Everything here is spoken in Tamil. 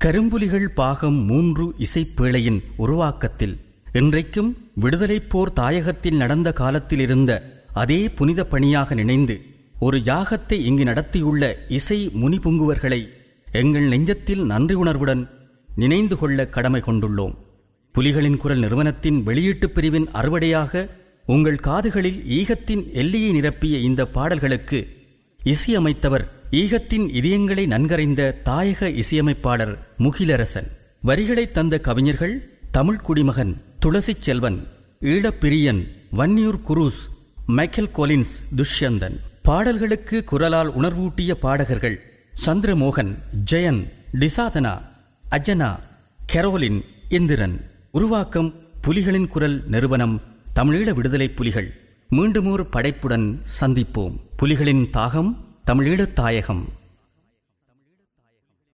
கரும்புலிகள் பாகம் மூன்று இசைப்பேழையின் உருவாக்கத்தில் இன்றைக்கும் விடுதலைப் போர் தாயகத்தில் நடந்த காலத்தில் இருந்த அதே புனித பணியாக நினைந்து ஒரு யாகத்தை இங்கு நடத்தியுள்ள இசை முனிபுங்குவர்களை எங்கள் நெஞ்சத்தில் நன்றி உணர்வுடன் நினைந்து கொள்ள கடமை கொண்டுள்ளோம் புலிகளின் குரல் நிறுவனத்தின் வெளியீட்டுப் பிரிவின் அறுவடையாக உங்கள் காதுகளில் ஈகத்தின் எல்லையை நிரப்பிய இந்த பாடல்களுக்கு இசையமைத்தவர் ஈகத்தின் இதயங்களை நன்கறிந்த தாயக இசையமைப்பாளர் முகிலரசன் வரிகளை தந்த கவிஞர்கள் Tamil Kudimagan Thulasi Selvan Eelappiriyan Vanniyur Cruz Michael Collins Dushyanthan பாடல்களுக்கு குரலால் உணர்வூட்டிய பாடகர்கள் சந்திரமோகன் ஜெயன் டிசாதனா அஜனா கெரோலின் இந்திரன் உருவாக்கம் புலிகளின் குரல் நிறுவனம் தமிழீழ விடுதலை புலிகள் மீண்டுமோர் படைப்புடன் சந்திப்போம் புலிகளின் தாகம் தமிழீழத் தாயகம்